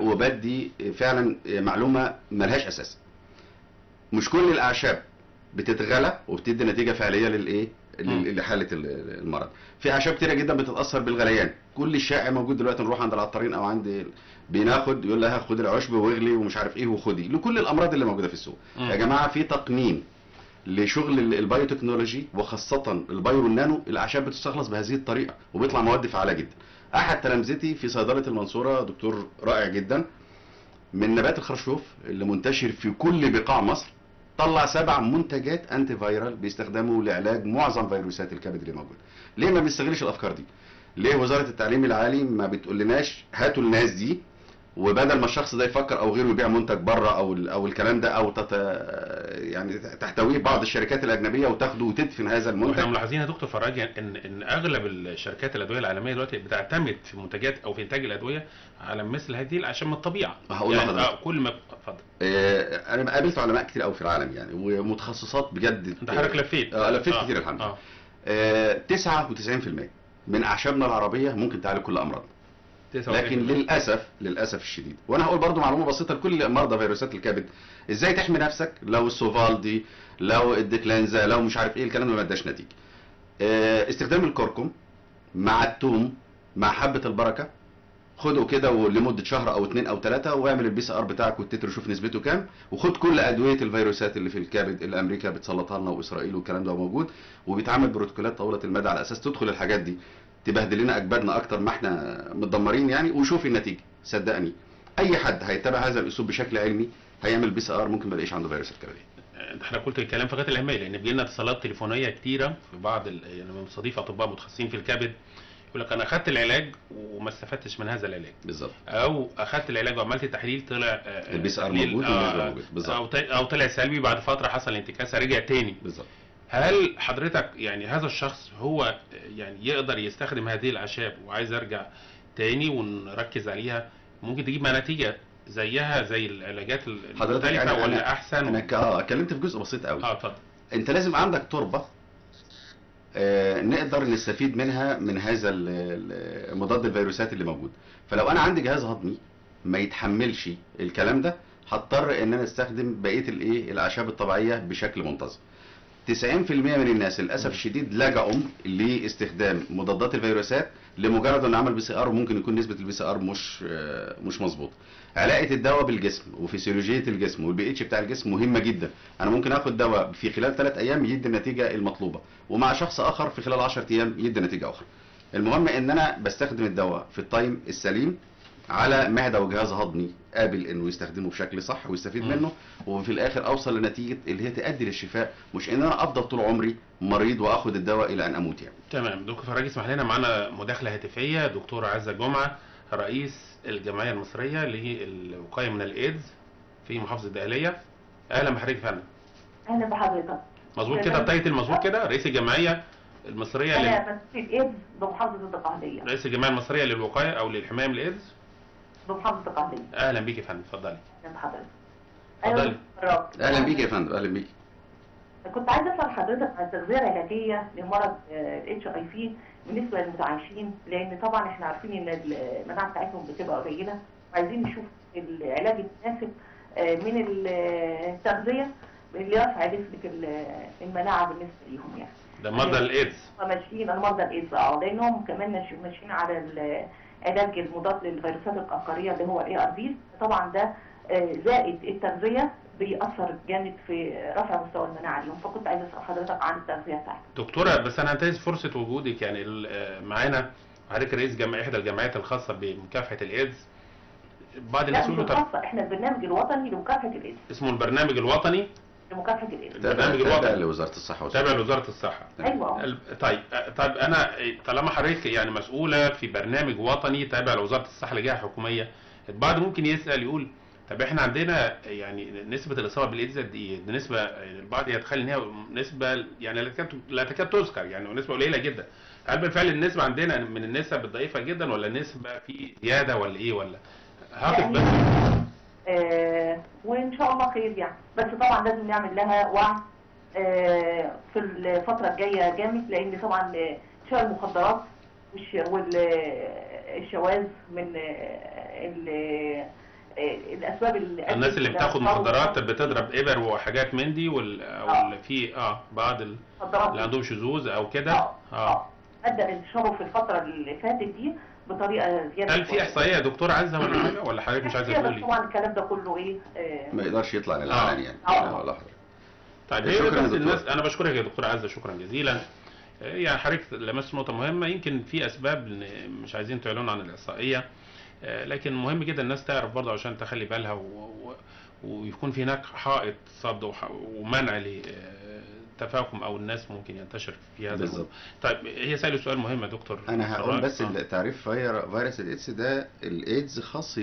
وبدي فعلا معلومه ملهاش اساس مش كل الاعشاب بتتغلى وبتدي نتيجه فعليه للايه مم. لل- لحاله ال- المرض في اعشاب كتيره جدا بتتاثر بالغليان كل الشائع موجود دلوقتي نروح عند العطارين او عند بناخد يقول لها خد العشب واغلي ومش عارف ايه وخدي لكل الامراض اللي موجوده في السوق مم. يا جماعه في تقنين لشغل ال- البايوتكنولوجي وخاصه البايو والنانو الاعشاب بتستخلص بهذه الطريقه وبيطلع مواد فعاله جدا احد تلامذتي في صيدله المنصوره دكتور رائع جدا من نبات الخرشوف اللي منتشر في كل بقاع مصر طلع سبع منتجات انتي فايرال بيستخدموا لعلاج معظم فيروسات الكبد اللي موجوده ليه ما بنستغلش الافكار دي ليه وزاره التعليم العالي ما بتقولناش هاتوا الناس دي وبدل ما الشخص ده يفكر او غيره يبيع منتج بره او ال- او الكلام ده او تت يعني تحتويه بعض الشركات الاجنبيه وتاخده وتدفن هذا واحنا المنتج ملاحظين يا دكتور فراج ان ان اغلب الشركات الادويه العالميه دلوقتي بتعتمد في منتجات او في انتاج الادويه على مثل هذه الاعشاب من الطبيعه هقول يعني لحضرتك. آه، كل ما اتفضل آه، انا قابلت علماء كتير قوي في العالم يعني ومتخصصات بجد انت حضرتك لفيت آه، لفيت كتير الحمد لله اه آه، 99% من اعشابنا العربيه ممكن تعالج كل امراضنا 99. لكن للاسف للاسف الشديد وانا هقول برضو معلومه بسيطه لكل مرضى فيروسات الكبد ازاي تحمي نفسك لو السوفالدي لو الديكلانزا لو مش عارف ايه الكلام ده ما اداش نتيجه آه، استخدام الكركم مع الثوم مع حبه البركه خده كده لمده شهر او اتنين او ثلاثه واعمل البي سي ار بتاعك والتتر شوف نسبته كام وخد كل ادويه الفيروسات اللي في الكبد اللي امريكا بتسلطها لنا واسرائيل والكلام ده موجود وبيتعمل بروتوكولات طويله المدى على اساس تدخل الحاجات دي تبهدل لنا اجبادنا اكتر ما احنا متدمرين يعني وشوف النتيجه صدقني اي حد هيتبع هذا الاسلوب بشكل علمي هيعمل بي سي ار ممكن ما يلاقيش عنده فيروس الكبديه انت حضرتك قلت الكلام في غايه الاهميه لان بيجي لنا اتصالات تليفونيه كتيره في بعض ال- يعني من مستضيف اطباء متخصصين في الكبد يقول لك انا اخدت العلاج وما استفدتش من هذا العلاج بالظبط او اخدت العلاج وعملت تحليل طلع آه، البي سي ار تحليل، موجود آه، والنسبه موجود بالظبط او ط- او طلع سلبي بعد فتره حصل انتكاسه رجع تاني بالظبط هل حضرتك يعني هذا الشخص هو يعني يقدر يستخدم هذه الاعشاب وعايز ارجع تاني ونركز عليها ممكن تجيب معاه نتيجه زيها زي العلاجات حضرتك المختلفه أنا- ولا أنا- احسن انا ك- اه اتكلمت في جزء بسيط قوي اه اتفضل انت لازم عندك تربه آه، نقدر نستفيد منها من هذا ال- ال- مضاد الفيروسات اللي موجود فلو انا عندي جهاز هضمي ما يتحملش الكلام ده هضطر ان انا استخدم بقيه الايه الاعشاب الطبيعيه بشكل منتظم 90% من الناس للاسف الشديد لجأوا لاستخدام مضادات الفيروسات لمجرد انه عمل بي سي ار وممكن يكون نسبه البي سي ار مش آه، مش مظبوطه. علاقه الدواء بالجسم وفسيولوجيه الجسم والبي اتش بتاع الجسم مهمه جدا. انا ممكن اخد دواء في خلال ثلاث ايام يدي النتيجه المطلوبه ومع شخص اخر في خلال 10 ايام يدي نتيجه اخرى. المهم ان انا بستخدم الدواء في التايم السليم على معده وجهاز هضمي قابل انه يستخدمه بشكل صح ويستفيد مم. منه وفي الاخر اوصل لنتيجه اللي هي تؤدي للشفاء مش ان انا افضل طول عمري مريض واخد الدواء الى ان اموت يعني تمام دكتور فراج اسمح لنا معانا مداخله هاتفيه دكتور عزه جمعه رئيس الجمعيه المصريه للوقايه من الايدز في محافظه الدقهليه اهلا بحضرتك يا فندم اهلا بحضرتك مظبوط كده تمام. التايتل مظبوط كده رئيس الجمعيه المصريه لل... انا مسؤول ايدز بمحافظه القهديه رئيس الجمعيه المصريه للوقايه او للحمايه من الايدز بمحافظه القهديه اهلا بيك يا فندم اتفضلي اهلا بحضرتك اتفضلي. أيوة، فراغ. اهلا بيك يا فندم اهلا بيك كنت عايزه اسال حضرتك عن التغذيه العلاجيه لمرض الاتش اي في بالنسبه للمتعايشين لان طبعا احنا عارفين ان المناعه بتاعتهم بتبقى قليله وعايزين نشوف العلاج المناسب آه، من التغذيه اللي يرفع نسبه ال- المناعه بالنسبه ليهم يعني ده مرضى الايدز هم ماشيين على مرضى الايدز اه لانهم كمان ماشي- ماشيين على ال- علاج المضاد للفيروسات القهقريه اللي هو الاي ار في طبعا ده آه، زائد التغذيه بيأثر جامد في رفع مستوى المناعه اليوم فكنت عايزه اسال حضرتك عن التغذيه بتاعتك دكتوره بس انا هنتهز فرصه وجودك يعني ال- آه، معانا حضرتك رئيس جمعيه احدى الجمعيات الخاصه بمكافحه الايدز بعض الناس لا مش يقولوا طب الخاصه احنا البرنامج الوطني لمكافحه الايدز اسمه البرنامج الوطني لمكافحه الايدز ده برنامج الوطني. تابع لوزاره الصحه والسلامه تابع لوزاره الصحه ايوه ال- طيب آه، طيب انا آه، طالما حضرتك يعني مسؤوله في برنامج وطني تابع لوزاره الصحه لجهه حكوميه البعض ممكن يسال يقول طب احنا عندنا يعني نسبه الاصابه بالايدز قد ايه؟ دي نسبه يعني البعض يتخيل ان هي نسبه يعني لا تكاد لا تكاد تذكر يعني نسبه قليله جدا هل بالفعل النسبه عندنا من النسب الضعيفه جدا ولا نسبه في زياده ولا ايه ولا هقف يعني- بس آه وان شاء الله خير يعني بس طبعا لازم نعمل لها وعي آه في الفتره الجايه جامد لان طبعا آه، شراء المخدرات والشواذ من آه، ال- آه، الاسباب اللي الناس اللي أدت بتاخد إلى مخدرات ضرر بتضرب ابر وحاجات من دي وال... آه. وال... في اه بعض ال- المخدرات اللي عندهم شذوذ او كده اه اه اه ادى لانتشاره في الفتره اللي فاتت دي بطريقه زياده هل في احصائيه يا دكتور عايزه ولا حاجه ولا حضرتك مش عايزه كده، بس تقولي؟ طبعا الكلام ده كله ايه آه، ما يقدرش يطلع للعلن يعني آه. ولا حاجه طيب هي شكراً يا بس دكتور. الناس انا بشكرك يا دكتور عزه شكرا جزيلا آه، يعني حضرتك لمست نقطه مهمه يمكن في اسباب إن مش عايزين تعلنوا عن الاحصائيه آه، لكن مهم جدا الناس تعرف برضه عشان تخلي بالها و... و... ويكون في هناك حائط صد وح... ومنع للتفاهم او الناس ممكن ينتشر في هذا بالظبط. الموضوع. طيب هي سألوا سؤال مهم يا دكتور انا هقول رائع. بس آه. التعريف فير- فيروس الايدز ده الايدز خاص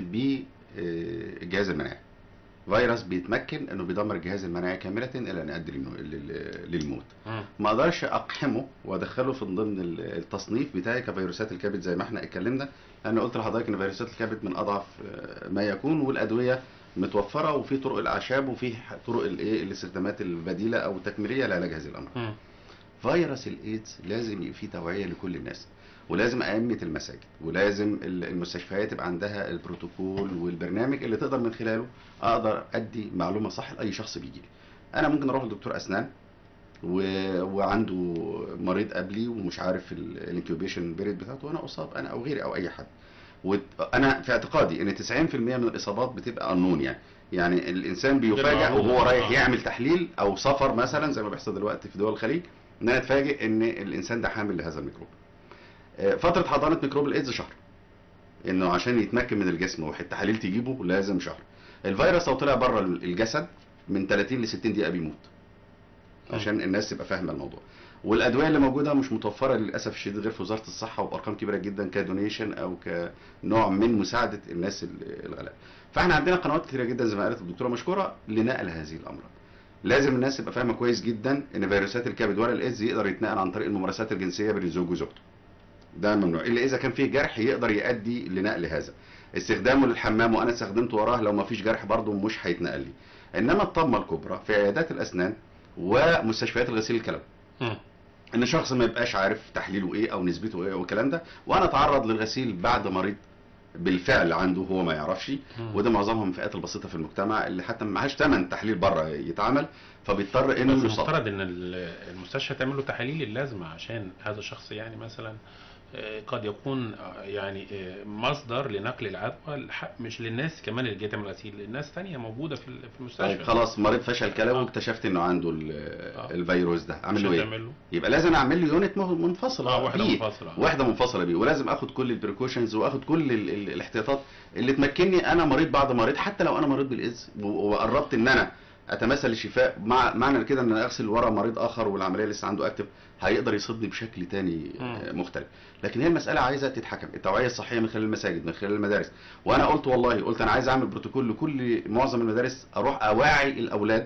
بالجهاز المناعي فيروس بيتمكن انه بيدمر الجهاز المناعي كامله الى ان يؤدي للنو- لل- للموت مم. ما اقدرش اقحمه وادخله في ضمن ال- التصنيف بتاعي كفيروسات الكبد زي ما احنا اتكلمنا انا قلت لحضرتك ان فيروسات الكبد من اضعف آه، ما يكون والادويه متوفره وفي طرق الاعشاب وفي ح- طرق الايه الاستخدامات البديله او التكميليه لعلاج هذه الامراض مم. فيروس الايدز لازم يبقى فيه توعيه لكل الناس ولازم ائمه المساجد ولازم ال- المستشفيات يبقى عندها البروتوكول والبرنامج اللي تقدر من خلاله اقدر ادي معلومه صح لاي شخص بيجي لي انا ممكن اروح لدكتور اسنان و... وعنده مريض قبلي ومش عارف الانكيوبيشن بيريد بتاعته وانا اصاب انا او غيري او اي حد وانا في اعتقادي ان 90% من الاصابات بتبقى قانون يعني يعني الانسان بيفاجئ معروف. وهو رايح آه. يعمل تحليل او سفر مثلا زي ما بيحصل دلوقتي في دول الخليج ان انا اتفاجئ ان الانسان ده حامل لهذا الميكروب آه، فتره حضانه ميكروب الايدز شهر انه عشان يتمكن من الجسم والتحاليل تجيبه لازم شهر الفيروس لو طلع بره الجسد من 30 ل 60 دقيقه بيموت عشان الناس تبقى فاهمه الموضوع والادويه اللي موجوده مش متوفره للاسف الشديد غير في وزاره الصحه وبارقام كبيره جدا كدونيشن او كنوع من مساعده الناس ال- الغلابه فاحنا عندنا قنوات كتيره جدا زي ما قالت الدكتوره مشكوره لنقل هذه الامراض لازم الناس تبقى فاهمه كويس جدا ان فيروسات الكبد ولا الايدز يقدر يتنقل عن طريق الممارسات الجنسيه بين الزوج وزوجته ده ممنوع الا اذا كان فيه جرح يقدر يؤدي لنقل هذا استخدامه للحمام وانا استخدمته وراه لو ما فيش جرح برضه مش هيتنقل لي انما الطامه الكبرى في عيادات الاسنان ومستشفيات الغسيل الكلوي مم. ان شخص ما يبقاش عارف تحليله ايه او نسبته ايه والكلام ده وانا اتعرض للغسيل بعد مريض بالفعل عنده هو ما يعرفش مم. وده معظمهم الفئات البسيطه في المجتمع اللي حتى ما معهاش ثمن تحليل بره يتعمل فبيضطر انه بس يصاب المفترض ان ال- المستشفى تعمل له تحاليل اللازمه عشان هذا الشخص يعني مثلا آه، قد يكون آه، يعني آه، مصدر لنقل العدوى الح- مش للناس كمان اللي جايه تعمل غسيل للناس تانية موجوده في ال- في المستشفى طيب خلاص مريض فشل كلوي آه. واكتشفت انه عنده ال- آه. الفيروس ده اعمل له عشان ايه تعمل له يبقى لازم اعمل له يونت مه- منفصله اه واحده بيه. منفصله واحده منفصله بيه ولازم اخد كل البريكوشنز واخد كل ال ال الاحتياطات اللي تمكنني انا مريض بعد مريض حتى لو انا مريض بالايدز و- وقربت ان انا اتمثل الشفاء مع معنى كده ان انا اغسل ورا مريض اخر والعمليه لسه عنده اكتف هيقدر يصيبني بشكل تاني مم. آه، مختلف لكن هي المساله عايزه تتحكم التوعيه الصحيه من خلال المساجد من خلال المدارس وانا قلت والله قلت انا عايز اعمل بروتوكول لكل معظم المدارس اروح اوعي الاولاد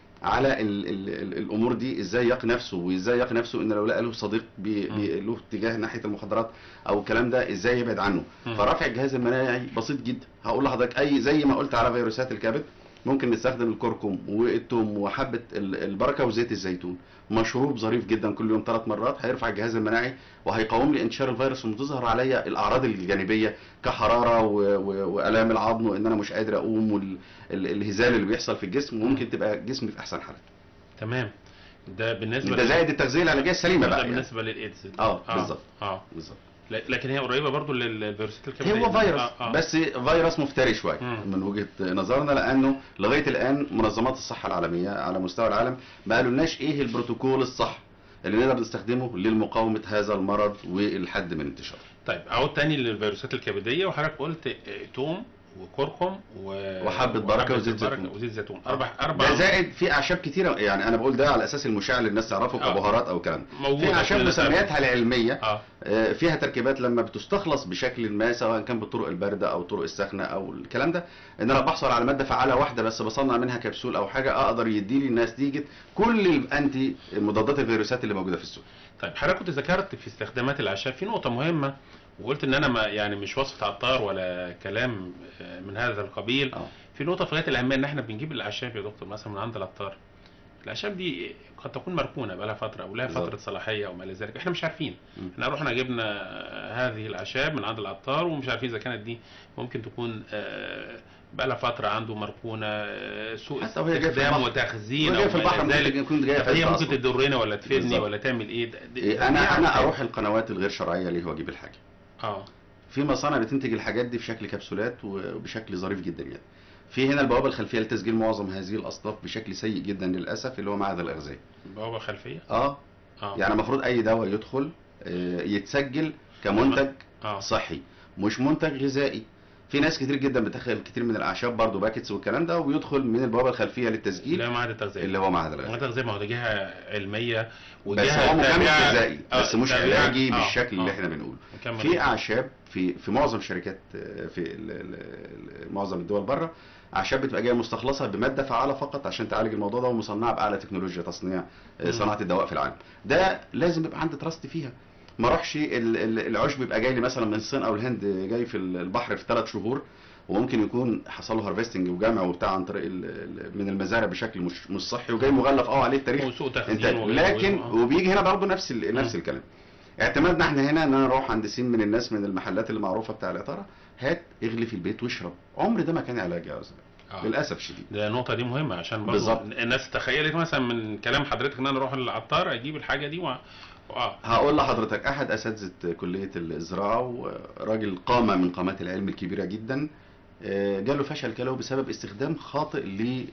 على ال ال ال الامور دي ازاي يقي نفسه وازاي يقي نفسه ان لو لقى له صديق بي مم. بي له اتجاه ناحيه المخدرات او الكلام ده ازاي يبعد عنه مم. فرفع الجهاز المناعي بسيط جدا هقول لحضرتك اي زي ما قلت على فيروسات الكبد ممكن نستخدم الكركم والثوم وحبه ال- البركه وزيت الزيتون مشروب ظريف جدا كل يوم ثلاث مرات هيرفع الجهاز المناعي وهيقاوم لي انتشار الفيروس وتظهر عليا الاعراض الجانبيه كحراره و- و- والام العظم وان انا مش قادر اقوم والهزال اللي بيحصل في الجسم وممكن تبقى جسمي في احسن حاله تمام ده بالنسبه ده لل- زائد التغذيه العلاجيه السليمه ده بقى يعني. بالنسبه للايدز اه بالظبط اه بالظبط ل- لكن هي قريبه برضو للفيروسات الكبديه هو فيروس آه، آه. بس فيروس مفتري شويه مم. من وجهه نظرنا لانه لغايه الان منظمات الصحه العالميه على مستوى العالم ما قالولناش ايه البروتوكول الصح اللي نقدر نستخدمه للمقاومه هذا المرض والحد من انتشاره طيب اعود تاني للفيروسات الكبديه وحضرتك قلت آه، توم وكركم و... وحبة بركة وزيت بركة زيتون. وزيت زيتون اربع اربع ده زائد في اعشاب كتيره يعني انا بقول ده على اساس المشاع اللي الناس تعرفه آه. كبهارات او كلام موجودة في اعشاب كل الناس مسمياتها العلميه اه آه، فيها تركيبات لما بتستخلص بشكل ما سواء كان بالطرق البارده او الطرق الساخنه او الكلام ده ان انا بحصل على ماده فعاله واحده بس بصنع منها كبسول او حاجه اقدر يدي لي الناس نتيجه كل الانتي مضادات الفيروسات اللي موجوده في السوق طيب حضرتك كنت ذكرت في استخدامات الاعشاب في نقطه مهمه وقلت ان انا ما يعني مش وصفه عطار ولا كلام آه، من هذا القبيل اه في نقطه في غايه الاهميه ان احنا بنجيب الاعشاب يا دكتور مثلا من عند العطار الاعشاب دي قد تكون مركونه بقى لها فتره او لها بالظبط. فتره صلاحيه او ما الى ذلك احنا مش عارفين مم. احنا رحنا جبنا هذه الاعشاب من عند العطار ومش عارفين اذا كانت دي ممكن تكون آه، بقى لها فتره عنده مركونه آه، سوء حتى وهي جاية في استخدام البحر. وتخزين وهي أو في ما البحر إلى ذلك. ممكن يكون جايه فهي فاسدة ممكن أصلاً. تضرنا ولا تفيدني بالظبط. ولا تعمل ايه ده- ده- إيه، انا يعني انا اروح القنوات الغير شرعيه ليه واجيب الحاجه اه في مصانع بتنتج الحاجات دي في شكل كبسولات وبشكل ظريف جدا يعني في هنا البوابه الخلفيه لتسجيل معظم هذه الاصناف بشكل سيء جدا للاسف اللي هو معهد الاغذيه بوابه خلفيه اه اه يعني المفروض اي دواء يدخل آه، يتسجل كمنتج اه صحي مش منتج غذائي في ناس كتير جدا بتدخل كتير من الاعشاب برضو باكتس والكلام ده وبيدخل من البوابه الخلفيه للتسجيل لا معهد التغذيه اللي هو معهد معهد الاغذيه التغذيه ما هو ده جهه علميه بس هو مكمل تابعة- غذائي آه، بس مش تابعة- علاجي آه، بالشكل اللي آه. احنا بنقوله مكمل في اعشاب في في معظم شركات آه، في ال- ال- ال- معظم الدول بره اعشاب بتبقى جايه مستخلصه بماده فعاله فقط عشان تعالج الموضوع ده ومصنعه باعلى تكنولوجيا تصنيع آه، مم. صناعه الدواء في العالم ده لازم يبقى عندي تراست فيها ما اروحش ال- ال- العشب يبقى جاي لي مثلا من الصين او الهند جاي في البحر في ثلاث شهور وممكن يكون حصل له هارفستنج وجمع وبتاع عن طريق ال- ال- من المزارع بشكل مش مش صحي وجاي مغلف اه عليه التاريخ وسوء انت تخزين وغيره لكن وغيره. آه. وبيجي هنا برضه نفس ال- نفس مم. الكلام اعتمادنا احنا هنا ان انا اروح عند سين من الناس من المحلات اللي معروفه بتاع العطاره هات اغلي في البيت واشرب عمر ده ما كان علاج يا استاذ آه. للاسف الشديد ده النقطة دي مهمة عشان برضو بالظبط. الناس تخيلت مثلا من كلام حضرتك ان انا اروح للعطار اجيب الحاجة دي و... اه هقول لحضرتك احد اساتذه كليه الزراعه وراجل قامه من قامات العلم الكبيره جدا آه، جاله فشل كلوي بسبب استخدام خاطئ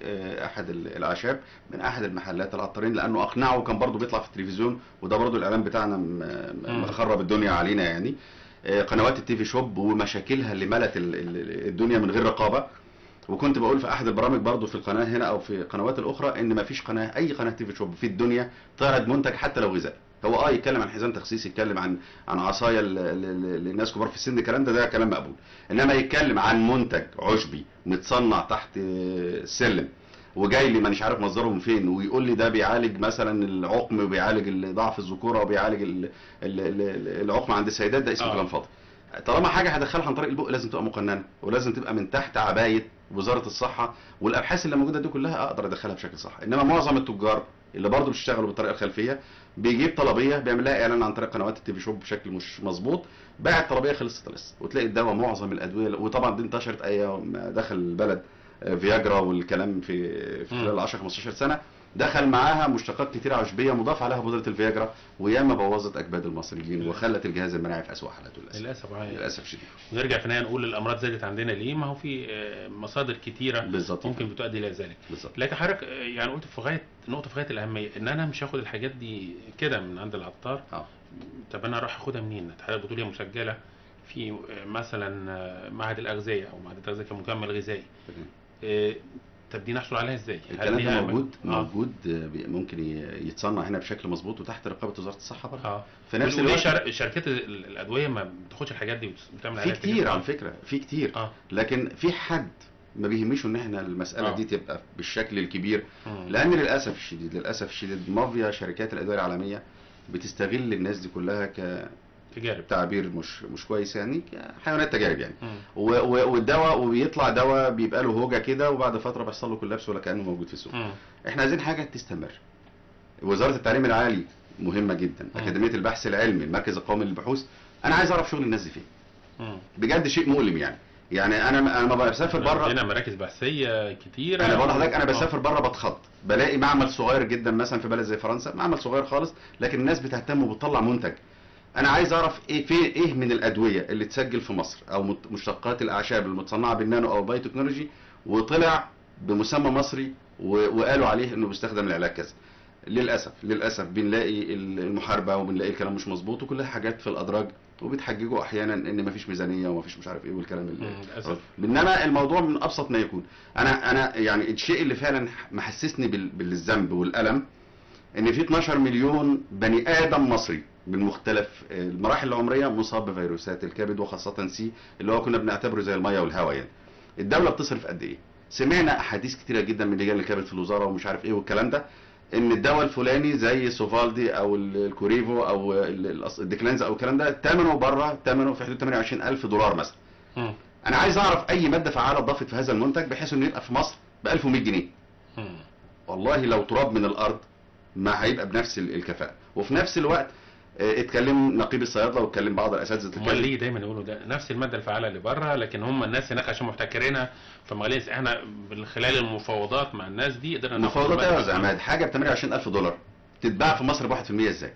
لاحد ال- الاعشاب من احد المحلات العطارين لانه اقنعه وكان برضه بيطلع في التلفزيون وده برضه الاعلام بتاعنا م- م- مم. مخرب الدنيا علينا يعني آه، قنوات التيفي شوب ومشاكلها اللي ملت ال- ال- الدنيا من غير رقابه وكنت بقول في احد البرامج برضو في القناه هنا او في القنوات الاخرى ان ما فيش قناه اي قناه تيفي شوب في الدنيا تعرض منتج حتى لو غذائي هو اه يتكلم عن حزام تخسيس يتكلم عن عن عصايه ل- ل- للناس كبار في السن الكلام ده ده كلام مقبول انما يتكلم عن منتج عشبي متصنع تحت آه، سلم وجاي لي مانيش عارف مصدره من فين ويقول لي ده بيعالج مثلا العقم وبيعالج ضعف الذكوره وبيعالج ال- ال- ال- العقم عند السيدات ده اسمه آه. كلام فاضي طالما حاجه هدخلها عن طريق البق لازم تبقى مقننه ولازم تبقى من تحت عبايه وزاره الصحه والابحاث اللي موجوده دي كلها اقدر ادخلها بشكل صح انما معظم التجار اللي برضه بيشتغلوا بالطريقه الخلفيه بيجيب طلبيه بيعمل لها اعلان عن طريق قنوات التي في شوب بشكل مش مظبوط باع الطلبيه خلصت لسه وتلاقي الدواء معظم الادويه وطبعا دي انتشرت ايام ما دخل البلد آه، فياجرا والكلام في في مم. خلال 10 15 سنه دخل معاها مشتقات كتيره عشبيه مضاف عليها بودره الفياجرا وياما بوظت اكباد المصريين وخلت الجهاز المناعي في اسوء حالاته للاسف للاسف آه. للاسف الشديد ونرجع في النهايه نقول الامراض زادت عندنا ليه ما هو في آه، مصادر كتيره بالظبط ممكن بتؤدي الى ذلك بالظبط لكن حضرتك آه، يعني قلت في غايه نقطه في غايه الاهميه ان انا مش هاخد الحاجات دي كده من عند العطار اه طب انا راح اخدها منين حضرتك بتقول هي مسجله في آه، مثلا آه، معهد الاغذيه او معهد التغذيه كمكمل غذائي تمام. آه، طب دي نحصل عليها ازاي؟ هل الكلام ليها ده موجود آه. موجود آه، بي- ممكن ي- يتصنع هنا بشكل مظبوط وتحت رقابه وزاره الصحه برضه اه في نفس وليه الوقت شر... شركات ال- الادويه ما بتاخدش الحاجات دي وبتعمل في عليها كتير على تجربة؟ فكره في كتير اه لكن في حد ما بيهمش ان احنا المساله آه. دي تبقى بالشكل الكبير مم. لان للاسف الشديد للاسف الشديد مافيا شركات الادويه العالميه بتستغل الناس دي كلها تجارب كتعبير مش مش كويس يعني حيوانات تجارب يعني مم. و- و- والدواء وبيطلع دواء بيبقى له هوجه كده وبعد فتره بيحصل له كولابس ولا كانه موجود في السوق مم. احنا عايزين حاجه تستمر وزاره التعليم العالي مهمه جدا مم. اكاديميه البحث العلمي المركز القومي للبحوث انا عايز اعرف شغل الناس دي فين مم. بجد شيء مؤلم يعني يعني انا انا ما بسافر بره عندنا مراكز بحثيه كتيره انا بقول لحضرتك انا آه. بسافر بره بتخض بلاقي معمل صغير جدا مثلا في بلد زي فرنسا معمل صغير خالص لكن الناس بتهتم وبتطلع منتج انا عايز اعرف ايه في ايه من الادويه اللي تسجل في مصر او مت- مشتقات الاعشاب المتصنعه بالنانو او البايو تكنولوجي وطلع بمسمى مصري و- وقالوا عليه انه بيستخدم لعلاج كذا للاسف للاسف بنلاقي المحاربه وبنلاقي الكلام مش مظبوط وكلها حاجات في الادراج وبيتحججوا احيانا ان مفيش ميزانيه ومفيش مش عارف ايه والكلام اللي مم، للأسف. انما الموضوع من ابسط ما يكون انا انا يعني الشيء اللي فعلا محسسني بال- بالذنب والالم ان في 12 مليون بني ادم مصري من مختلف المراحل العمريه مصاب بفيروسات الكبد وخاصه سي اللي هو كنا بنعتبره زي الميه والهواء يعني الدوله بتصرف قد ايه سمعنا احاديث كتيره جدا من رجال الكبد في الوزاره ومش عارف ايه والكلام ده ان الدواء الفلاني زي سوفالدي او ال- الكوريفو او ال- الأص- الديكلانز او الكلام ده ثمنه بره ثمنه في حدود 28000 دولار مثلا مم. انا عايز اعرف اي ماده فعاله اتضافت في هذا المنتج بحيث انه يبقى في مصر ب 1100 جنيه مم. والله لو تراب من الارض ما هيبقى بنفس ال- الكفاءه وفي نفس الوقت آه، اتكلم نقيب الصيادله واتكلم بعض الاساتذه امال اتكلم ليه دايما يقولوا ده نفس الماده الفعاله اللي بره لكن هم الناس هناك عشان محتكرينها فمغالين احنا من خلال المفاوضات مع الناس دي قدرنا ناخد مفاوضات المادة ايه يا استاذ الفعالة. عماد حاجه ب 28000 دولار تتباع في مصر ب 1% ازاي؟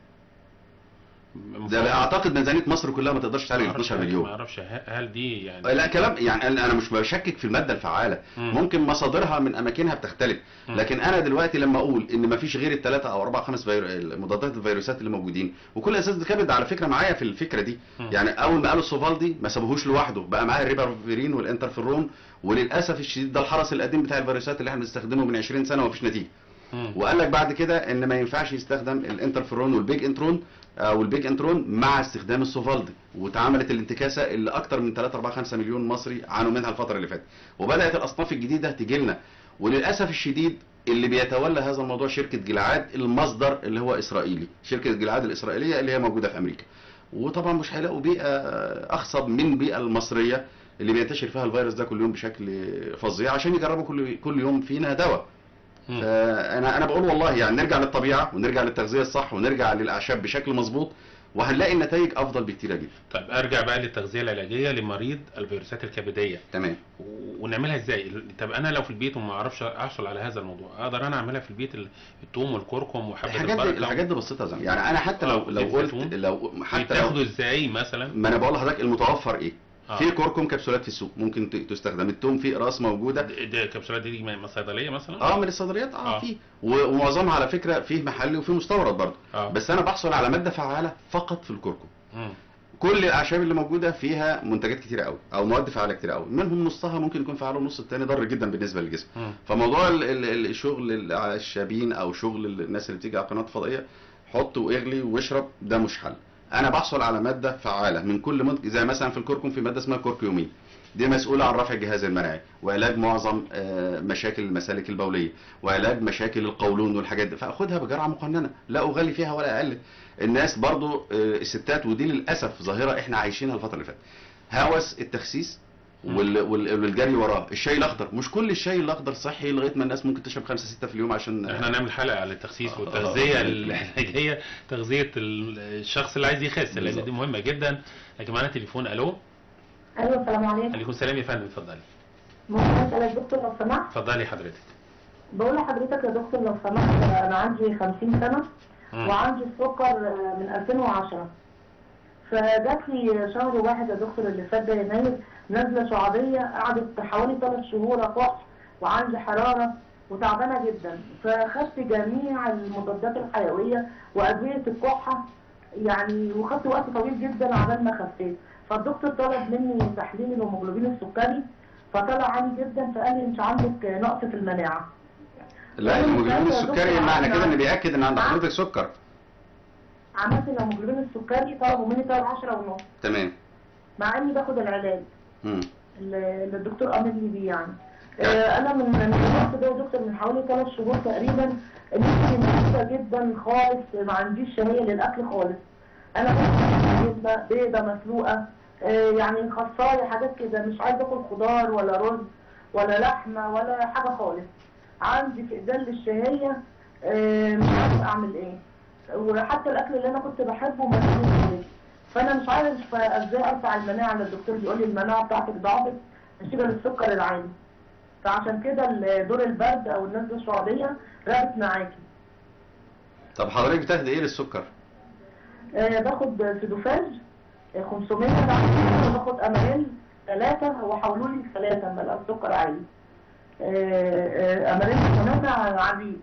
ده مفاوضات. اعتقد ميزانيه مصر كلها ما تقدرش تعلي ما 12 أعرفش- ما مليون اعرفش ه- هل دي يعني لا كلام يعني انا أنا مش بشكك في الماده الفعاله مم. ممكن مصادرها من اماكنها بتختلف مم. لكن انا دلوقتي لما اقول ان ما فيش غير الثلاثه او اربعه خمس فيرو... مضادات الفيروسات اللي موجودين وكل اساس كبد على فكره معايا في الفكره دي مم. يعني اول ما قالوا السوفالدي ما سابوهوش لوحده بقى معاه الريبافيرين والانترفيرون وللاسف الشديد ده الحرس القديم بتاع الفيروسات اللي احنا بنستخدمه من 20 سنه ومفيش نتيجه مم. وقال لك بعد كده ان ما ينفعش يستخدم الانترفيرون والبيج انترون او البيج انترون مع استخدام السوفالدي واتعملت الانتكاسه اللي اكتر من 3 4 5 مليون مصري عانوا منها الفتره اللي فاتت وبدات الاصناف الجديده تجي لنا وللاسف الشديد اللي بيتولى هذا الموضوع شركه جلعاد المصدر اللي هو اسرائيلي شركه جلعاد الاسرائيليه اللي هي موجوده في امريكا وطبعا مش هيلاقوا بيئه اخصب من البيئه المصريه اللي بينتشر فيها الفيروس ده كل يوم بشكل فظيع عشان يجربوا كل كل يوم فينا دواء مم. فانا انا بقول والله يعني نرجع للطبيعه ونرجع للتغذيه الصح ونرجع للاعشاب بشكل مظبوط وهنلاقي النتائج افضل بكتير جدا طيب ارجع بقى للتغذيه العلاجيه لمريض الفيروسات الكبديه تمام و- ونعملها ازاي طب انا لو في البيت وما اعرفش احصل على هذا الموضوع اقدر انا اعملها في البيت ال- الثوم والكركم وحبه الحاجات دي البركه الحاجات دي بسيطه زي يعني انا حتى لو آه، لو زيت قلت زيتون. لو حتى لو تاخده ازاي مثلا ما انا بقول لحضرتك المتوفر ايه آه. في كركم كبسولات في السوق ممكن ت- تستخدم التوم في اقراص موجوده دي دي الكبسولات دي من الصيدليه مثلا اه من الصيدليات اه, آه. في و- ومعظمها على فكره فيه محلي وفيه مستورد برضه اه بس انا بحصل على ماده فعاله فقط في الكركم مم. كل الاعشاب اللي موجوده فيها منتجات كتيره قوي او مواد فعاله كتيره قوي منهم نصها ممكن يكون فعال والنص الثاني ضار جدا بالنسبه للجسم مم. فموضوع ال- ال- الشغل العشابين او شغل الناس اللي بتيجي على القناه الفضائيه حط واغلي واشرب ده مش حل انا بحصل على ماده فعاله من كل منتج زي مثلا في الكركم في ماده اسمها كوركيومين دي مسؤوله عن رفع الجهاز المناعي وعلاج معظم آه، مشاكل المسالك البوليه وعلاج مشاكل القولون والحاجات دي فاخدها بجرعه مقننه لا اغلي فيها ولا اقلل الناس برضو آه، الستات ودي للاسف ظاهره احنا عايشينها الفتره اللي فاتت هوس التخسيس وال- وال- والجري وراه الشاي الاخضر مش كل الشاي الاخضر صحي لغايه ما الناس ممكن تشرب خمسة ستة في اليوم عشان احنا هنعمل حلقه على التخسيس آه، والتغذيه آه. العلاجيه تغذيه ال- الشخص اللي عايز يخس لان بالظبط. دي مهمه جدا لكن معانا تليفون الو ايوه السلام عليكم عليكم السلام يا فندم اتفضلي ممكن اسال الدكتور لو سمحت اتفضلي حضرتك بقول لحضرتك يا دكتور لو سمحت انا عندي 50 سنه مم. وعندي السكر من 2010 فجات لي شهر واحد يا دكتور اللي فات ده يناير نازله شعبيه قعدت حوالي ثلاث شهور اكح وعندي حراره وتعبانه جدا فاخدت جميع المضادات الحيويه وادويه الكحه يعني وخدت وقت طويل جدا عبال ما خفيت فالدكتور طلب مني تحليل الهيموجلوبين السكري فطلع عالي جدا فقال لي انت عندك نقص في المناعه لا أيوة، الهيموجلوبين يا السكري دكتور، معنى كده ان عارفة. بياكد ان عند نعم. حضرتك سكر عملت الهيموجلوبين السكري طلبوا مني طلب 10 ونص تمام مع اني باخد العلاج مم. اللي اللي الدكتور امر لي بيه يعني آه، انا من من الوقت ده يا دكتور من حوالي ثلاث شهور تقريبا نفسي مهزه جدا خالص ما عنديش شهيه للاكل خالص انا باكل جبنه بيضه مسلوقه آه، يعني خصايه حاجات كده مش عايزه اكل خضار ولا رز ولا لحمه ولا حاجه خالص عندي فقدان للشهيه آه، مش عارفه اعمل ايه وحتى الاكل اللي انا كنت بحبه ما فيهوش فانا مش عارف ازاي ارفع المناعه اللي الدكتور بيقول لي المناعه بتاعتك ضعفت نتيجه للسكر العالي فعشان كده ال- دور البرد او النزله الشعبيه رابط معاكي طب حضرتك بتاخد ايه للسكر آه باخد سيدوفاج آه، 500 بعد كده باخد اماريل ثلاثة وحولوا لي ثلاثة لما لقى السكر عالي آه، آه، اماريل ثلاثة عديد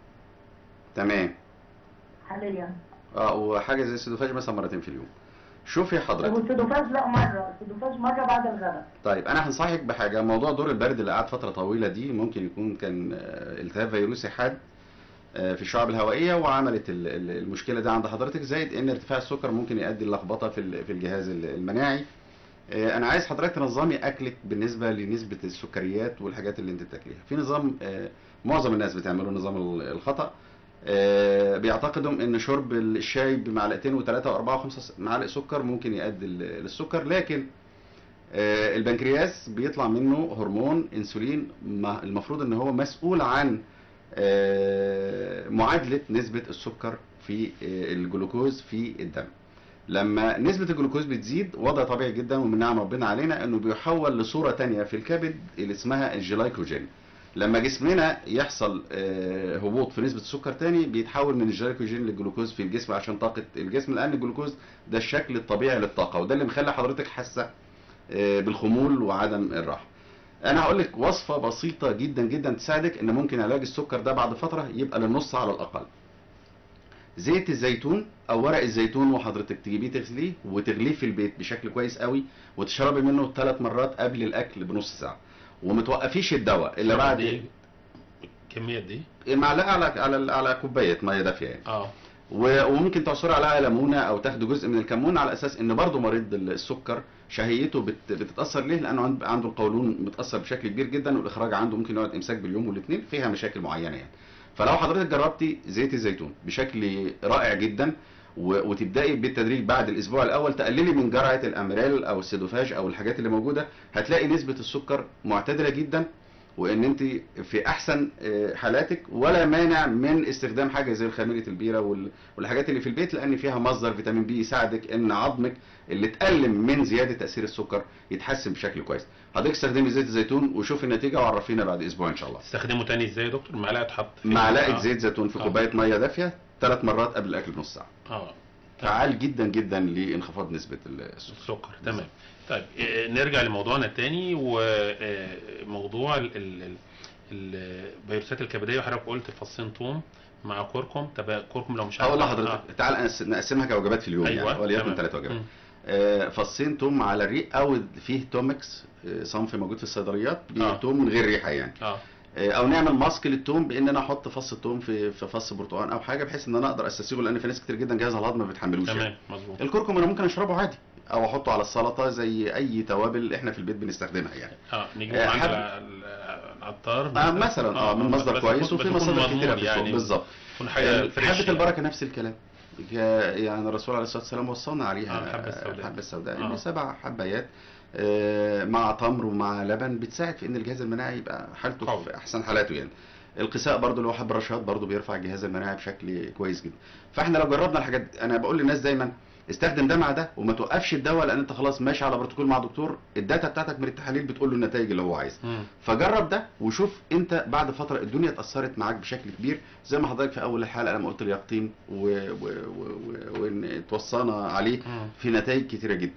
تمام حاليا اه وحاجه زي السيدوفاج مثلا مرتين في اليوم شوفي حضرتك والسيدوفاج لا مرة السيدوفاج مرة بعد الغداء طيب انا هنصحك بحاجه موضوع دور البرد اللي قعد فتره طويله دي ممكن يكون كان آه، التهاب فيروسي حاد آه، في الشعب الهوائيه وعملت ال- ال- المشكله دي عند حضرتك زائد ان ارتفاع السكر ممكن يؤدي للخبطه في ال- في الجهاز ال- المناعي آه، انا عايز حضرتك تنظمي اكلك بالنسبه لنسبه السكريات والحاجات اللي انت بتاكليها في نظام آه، معظم الناس بتعمله نظام ال- الخطا آه، بيعتقدوا ان شرب الشاي بمعلقتين وثلاثه واربعه وخمسه معالق سكر ممكن يؤدي لل- للسكر لكن آه، البنكرياس بيطلع منه هرمون انسولين ما- المفروض ان هو مسؤول عن آه، معادله نسبه السكر في في آه، الجلوكوز في الدم لما نسبة الجلوكوز بتزيد وضع طبيعي جدا ومن نعم ربنا علينا انه بيحول لصورة تانية في الكبد اللي اسمها الجلايكوجين لما جسمنا يحصل آه، هبوط في نسبة السكر تاني بيتحول من الجلايكوجين للجلوكوز في الجسم عشان طاقة الجسم لان الجلوكوز ده الشكل الطبيعي للطاقة وده اللي مخلي حضرتك حاسة آه، بالخمول وعدم الراحة انا هقول لك وصفة بسيطة جدا جدا تساعدك ان ممكن علاج السكر ده بعد فترة يبقى للنص على الاقل زيت الزيتون او ورق الزيتون وحضرتك تجيبيه تغسليه وتغليه في البيت بشكل كويس قوي وتشربي منه ثلاث مرات قبل الاكل بنص ساعه ومتوقفيش الدواء الا قد بعد إيه؟ كمية دي معلقه على على على كوبايه ميه دافيه يعني اه و- وممكن تعصري عليها ليمونه او تاخدي جزء من الكمون على اساس ان برضه مريض السكر شهيته بت- بتتاثر ليه لانه عند- عنده القولون متاثر بشكل كبير جدا والاخراج عنده ممكن يقعد امساك باليوم والاثنين فيها مشاكل معينه يعني فلو حضرتك جربتي زيت الزيتون بشكل رائع جدا و- وتبداي بالتدريج بعد الاسبوع الاول تقللي من جرعه الاميرال او السيدوفاج او الحاجات اللي موجوده هتلاقي نسبه السكر معتدله جدا وان انت في احسن آه، حالاتك ولا مانع من استخدام حاجه زي خميره البيره وال- والحاجات اللي في البيت لان فيها مصدر فيتامين بي يساعدك ان عظمك اللي اتألم من زياده تاثير السكر يتحسن بشكل كويس حضرتك استخدمي زيت الزيتون وشوفي النتيجه وعرفينا بعد اسبوع ان شاء الله تستخدمه تاني ازاي يا دكتور معلقة تحط فين؟ معلقه آه. زيت زيتون في آه. كوبايه ميه دافيه ثلاث مرات قبل الاكل بنص ساعه اه فعال جدا جدا لانخفاض نسبه السكر السكر تمام طيب آه، نرجع لموضوعنا الثاني وموضوع الفيروسات الكبديه وحضرتك قلت فصين توم مع كركم طب كركم لو مش عارف هقول آه. لحضرتك تعال نقس- نقسمها كوجبات في اليوم ايوه يعني وليكن تمام. ثلاث وجبات مم. آه، فصين توم على الريق او فيه تومكس آه، صنف موجود في الصيدليات آه. توم من غير ريحه يعني اه آه، او نعمل ماسك للتوم بان انا احط فص التوم في في فص برتقال او حاجه بحيث ان انا اقدر اسسيه لان في ناس كتير جدا جهاز الهضم ما بيتحملوش يعني. تمام مظبوط الكركم انا ممكن اشربه عادي او احطه على السلطه زي اي توابل احنا في البيت بنستخدمها يعني اه نجيب آه، عند حب- ال- العطار آه مثلا اه من مصدر بس كويس تكون- وفي بتكون مصادر مضمون كتيره في السوق يعني بالظبط تكون حاجه فريش حبة يعني. البركة نفس الكلام يا- يعني الرسول عليه الصلاة والسلام وصلنا عليها آه، الحبة السوداء. الحبة السوداء آه. اللي سبع حبايات آه، مع تمر ومع لبن بتساعد في ان الجهاز المناعي يبقى حالته قوي. في احسن حالاته يعني القساء برضو اللي هو حب الرشاد برضو بيرفع الجهاز المناعي بشكل كويس جدا فاحنا لو جربنا الحاجات دي انا بقول للناس دايما استخدم ده مع ده وما توقفش الدواء لان انت خلاص ماشي على بروتوكول مع دكتور الداتا بتاعتك من التحاليل بتقول له النتائج اللي هو عايزها مم. فجرب ده وشوف انت بعد فتره الدنيا اتاثرت معاك بشكل كبير زي ما حضرتك في اول الحلقه لما قلت اليقطين و- و- و- و- وان توصانا عليه مم. في نتائج كتيره جدا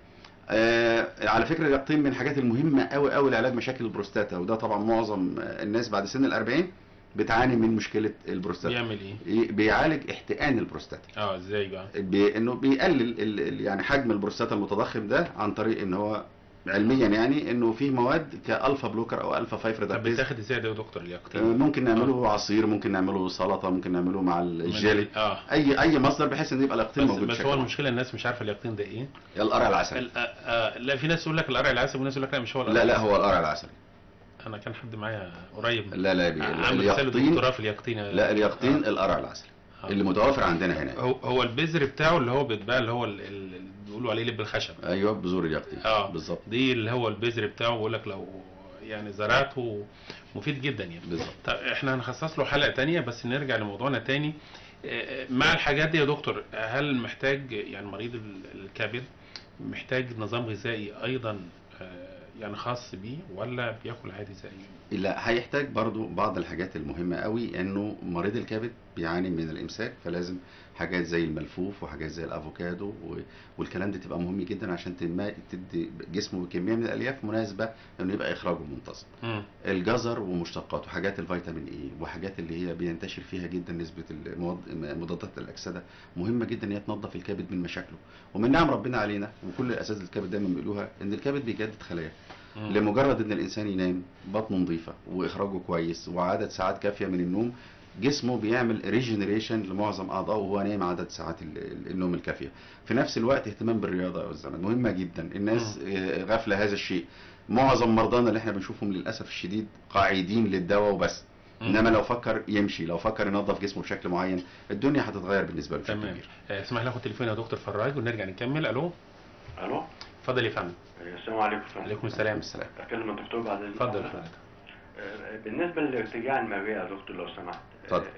آه على فكره اليقطين من الحاجات المهمه قوي قوي لعلاج مشاكل البروستاتا وده طبعا معظم آه، الناس بعد سن ال40 بتعاني من مشكله البروستاتا بيعمل ايه ي- بيعالج احتقان البروستاتا اه ازاي بقى بانه بيقلل ال- ال- يعني حجم البروستاتا المتضخم ده عن طريق ان هو علميا يعني انه فيه مواد كالفا بلوكر او الفا 5 طب ريدكتيز بتاخد ازاي ده يا دكتور آه، اليقطين ممكن نعمله عصير ممكن نعمله سلطه ممكن نعمله مع الجيلي اه اي اي مصدر بحيث ان يبقى الاقطين بس, موجود بس بشكل هو عام. المشكله الناس مش عارفه اليقطين ده ايه القرع العسلي ال- آه، آه، لا في ناس يقول لك القرع العسل وناس يقول لك لا مش هو القرع لا لا العسل. هو القرع العسلي انا كان حد معايا قريب لا لا بي- عامل رساله اليقطين دكتوراه في اليقطين لا اليقطين القرع العسلي آه. اللي متوفر عندنا هنا هو هو البذر بتاعه اللي هو بيتباع اللي هو ال- ال- اللي بيقولوا عليه لب الخشب ايوه بذور اليقطين اه بالظبط دي اللي هو البذر بتاعه بيقول لك لو يعني زرعته مفيد جدا يعني بالظبط طب احنا هنخصص له حلقه تانية بس نرجع لموضوعنا تاني آه، مع الحاجات دي يا دكتور هل محتاج يعني مريض ال- الكبد محتاج نظام غذائي ايضا آه، يعني خاص بيه ولا بياكل عادي زي لا هيحتاج برضو بعض الحاجات المهمة قوي انه مريض الكبد بيعاني من الامساك فلازم حاجات زي الملفوف وحاجات زي الافوكادو و... والكلام ده تبقى مهم جدا عشان تما... تدي جسمه بكمية من الالياف مناسبة انه يبقى اخراجه منتظم مم. الجزر ومشتقاته حاجات الفيتامين اي وحاجات اللي هي بينتشر فيها جدا نسبة المواد مضادات الاكسدة مهمة جدا ان هي تنظف الكبد من مشاكله ومن نعم ربنا علينا وكل اساتذة الكبد دايما بيقولوها ان الكبد بيجدد خلاياه مم. لمجرد ان الانسان ينام بطنه نظيفه واخراجه كويس وعدد ساعات كافيه من النوم جسمه بيعمل ريجنريشن لمعظم اعضائه وهو نايم عدد ساعات ال- ال- النوم الكافيه في نفس الوقت اهتمام بالرياضه والزمن مهمه جدا الناس آه، غافله هذا الشيء معظم مرضانا اللي احنا بنشوفهم للاسف الشديد قاعدين للدواء وبس مم. انما لو فكر يمشي لو فكر ينظف جسمه بشكل معين الدنيا هتتغير بالنسبه له بشكل تمام كبير آه، اسمح لي اخد تليفون يا دكتور فراج ونرجع نكمل الو الو اتفضل يا فندم السلام عليكم فندم. عليكم السلام السلام اكلم الدكتور بعد اذنك اتفضل يا فندم آه، بالنسبه للارتجاع المريء يا دكتور لو سمحت اتفضل. آه،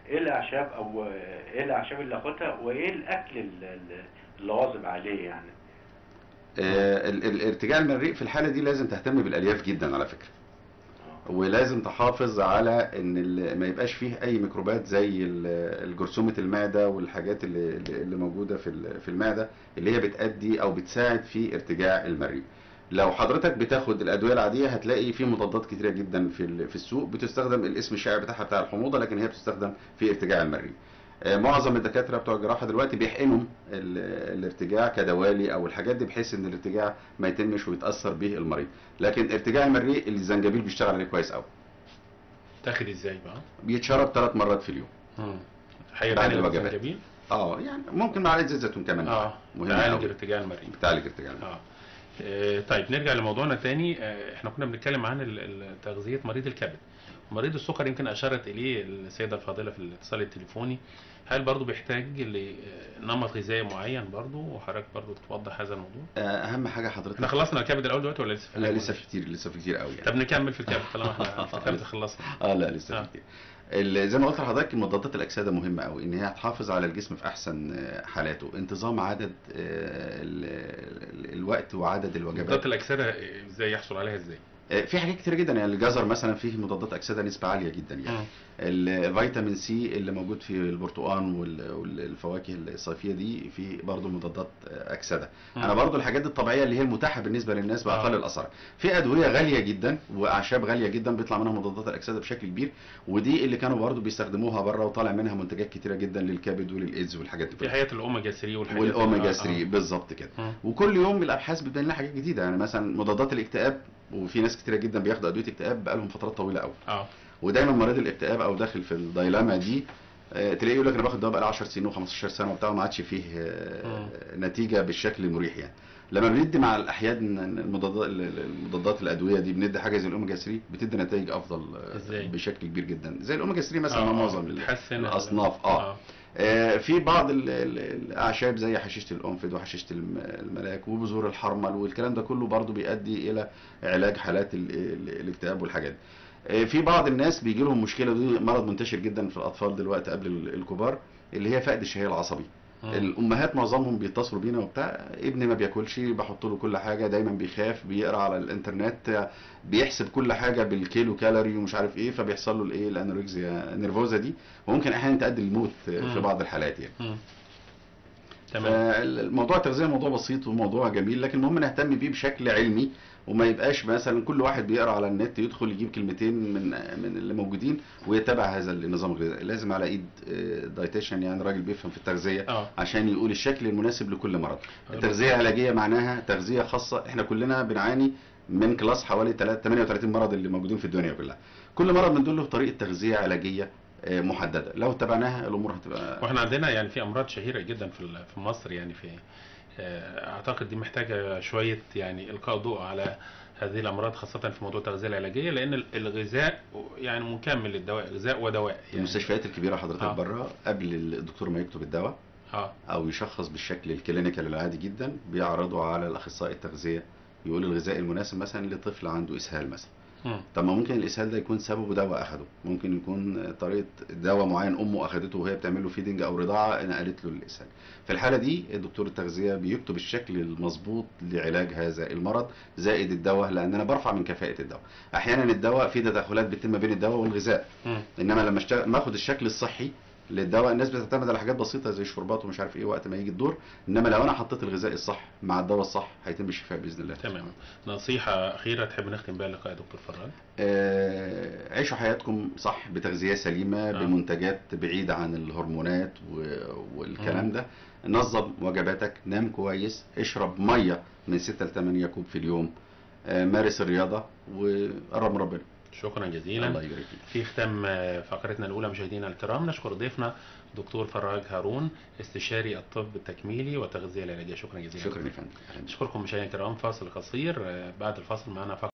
ايه الاعشاب او ايه الاعشاب اللي اخدها وايه الاكل ال- ال- اللي واظب عليه يعني آه، ال- ال- الارتجاع المريء في الحاله دي لازم تهتم بالالياف جدا على فكره آه. ولازم تحافظ على ان ال- ما يبقاش فيه اي ميكروبات زي ال- الجرثومه المعده والحاجات اللي اللي موجوده في ال- في المعده اللي هي بتأدي او بتساعد في ارتجاع المريء لو حضرتك بتاخد الادويه العاديه هتلاقي في مضادات كتيره جدا في ال- في السوق بتستخدم الاسم الشائع بتاعها بتاع الحموضه لكن هي بتستخدم في ارتجاع المريء آه، معظم الدكاتره بتوع الجراحه دلوقتي بيحقنوا ال- الارتجاع كدوالي او الحاجات دي بحيث ان الارتجاع ما يتمش ويتاثر به المريض لكن ارتجاع المريء الزنجبيل بيشتغل عليه كويس قوي تاخد ازاي بقى؟ بيتشرب ثلاث مرات في اليوم مم. حقيقة بعد يعني الوجبات. الزنجبيل؟ اه يعني ممكن معلقه زيت زيتون كمان اه مهم تعالج قوي ارتجاع المريء بتعالج ارتجاع المريء اه آه، طيب نرجع لموضوعنا تاني آه، احنا كنا بنتكلم عن ال- ال- تغذية مريض الكبد مريض السكر يمكن اشارت اليه السيدة الفاضلة في الاتصال التليفوني هل برضو بيحتاج لنمط غذائي معين برضو وحضرتك برضو توضح هذا الموضوع آه، اهم حاجه حضرتك احنا خلصنا الكبد الاول دلوقتي ولا لسه في لا الأول؟ لسه في كتير لسه في كتير قوي يعني. طب نكمل في الكبد طالما احنا في الكبد خلصنا اه لا لسه آه. في كتير ال- زي ما قلت لحضرتك مضادات الاكسده مهمه قوي ان هي هتحافظ على الجسم في احسن آه، حالاته انتظام عدد آه، ال- ال- الوقت وعدد الوجبات مضادات الاكسده ازاي يحصل عليها ازاي؟ آه، في حاجات كتير جدا يعني الجزر مثلا فيه مضادات اكسده نسبه عاليه جدا يعني مم. ال- الفيتامين سي اللي موجود في البرتقال وال- والفواكه الصيفيه دي في برضه مضادات اكسده مم. انا برضه الحاجات الطبيعيه اللي هي المتاحه بالنسبه للناس باقل آه. الاسعار في ادويه غاليه جدا واعشاب غاليه جدا بيطلع منها مضادات الاكسده بشكل كبير ودي اللي كانوا برضه بيستخدموها بره وطالع منها منتجات كتيره جدا للكبد وللايدز والحاجات دي في كلها. حياه الاوميجا 3 والحاجات والاوميجا آه، 3 بالظبط كده آه. وكل يوم الابحاث بتبين لنا حاجات جديده يعني مثلا مضادات الاكتئاب وفي ناس كتيره جدا بياخدوا ادويه اكتئاب بقالهم فترات طويله قوي اه ودايما مريض الاكتئاب او داخل في الدايلاما دي آه، تلاقيه يقول لك انا باخد دواء بقالي 10 سنين و15 سنه وبتاع وما عادش فيه آه، نتيجه بالشكل المريح يعني لما بندي مع الاحيان المضادات المضادات الادويه دي بندي حاجه زي الاوميجا 3 بتدي نتائج افضل آه، إزاي؟ بشكل كبير جدا زي الاوميجا 3 مثلا آه، مع آه، معظم ال- بتحسن ال- الاصناف اه آه، في بعض ال- ال- الاعشاب زي حشيشه القنفذ وحشيشه الم- الملاك وبذور الحرمل والكلام ده كله برضو بيؤدي الى علاج حالات ال- ال- الاكتئاب والحاجات دي. آه، في بعض الناس بيجي لهم مشكله دي مرض منتشر جدا في الاطفال دلوقتي قبل ال- الكبار اللي هي فقد الشهيه العصبي مم. الامهات معظمهم بيتصلوا بينا وبتاع ابني ما بياكلش بحط له كل حاجه دايما بيخاف بيقرا على الانترنت بيحسب كل حاجه بالكيلو كالوري ومش عارف ايه فبيحصل له الايه الانوركسيا نيرفوزا دي وممكن احيانا تؤدي للموت في مم. بعض الحالات يعني مم. تمام فالموضوع التغذيه موضوع بسيط وموضوع جميل لكن المهم نهتم بيه بشكل علمي وما يبقاش مثلا كل واحد بيقرا على النت يدخل يجيب كلمتين من من اللي موجودين ويتبع هذا النظام الغذائي لازم على ايد دايتيشن يعني راجل بيفهم في التغذيه اه عشان يقول الشكل المناسب لكل مرض التغذيه العلاجيه معناها تغذيه خاصه احنا كلنا بنعاني من كلاس حوالي 3 38 مرض اللي موجودين في الدنيا كلها كل مرض من دول له طريقه تغذيه علاجيه آه، محدده لو اتبعناها الامور هتبقى واحنا عندنا يعني في امراض شهيره جدا في ال- في مصر يعني في آه، اعتقد دي محتاجه شويه يعني القاء ضوء على هذه الامراض خاصه في موضوع التغذيه العلاجيه لان ال- الغذاء يعني مكمل للدواء غذاء ودواء يعني المستشفيات الكبيره حضرتك آه. بره قبل الدكتور ما يكتب الدواء اه او يشخص بالشكل الكلينيكال العادي جدا بيعرضوا على الاخصائي التغذيه يقول الغذاء المناسب مثلا لطفل عنده اسهال مثلا مم. طب ما ممكن الاسهال ده يكون سببه دواء اخده ممكن يكون طريقه دواء معين امه اخدته وهي بتعمل له فيدنج او رضاعه نقلت له الاسهال في الحاله دي الدكتور التغذيه بيكتب الشكل المظبوط لعلاج هذا المرض زائد الدواء لان انا برفع من كفاءه الدواء احيانا الدواء في تداخلات بتتم بين الدواء والغذاء مم. انما لما اشتغل ما اخد الشكل الصحي للدواء الناس بتعتمد على حاجات بسيطه زي شربات ومش عارف ايه وقت ما يجي الدور انما لو انا حطيت الغذاء الصح مع الدواء الصح هيتم الشفاء باذن الله تمام نصيحه اخيره تحب نختم بها اللقاء يا دكتور فراد آه، عيشوا حياتكم صح بتغذية سليمة آه. بمنتجات بعيدة عن الهرمونات و- والكلام مم. ده نظم وجباتك نام كويس اشرب مية من 6 ل 8 كوب في اليوم آه، مارس الرياضة وقرب من ربنا شكرا جزيلا الله يبارك فيك في ختام آه، فقرتنا الأولى مشاهدينا الكرام نشكر ضيفنا دكتور فراج هارون استشاري الطب التكميلي والتغذية العلاجية شكرا جزيلا شكرا يا فندم أهلاً بك. نشكركم مشاهدينا الكرام فاصل قصير آه، بعد الفاصل معنا فقرة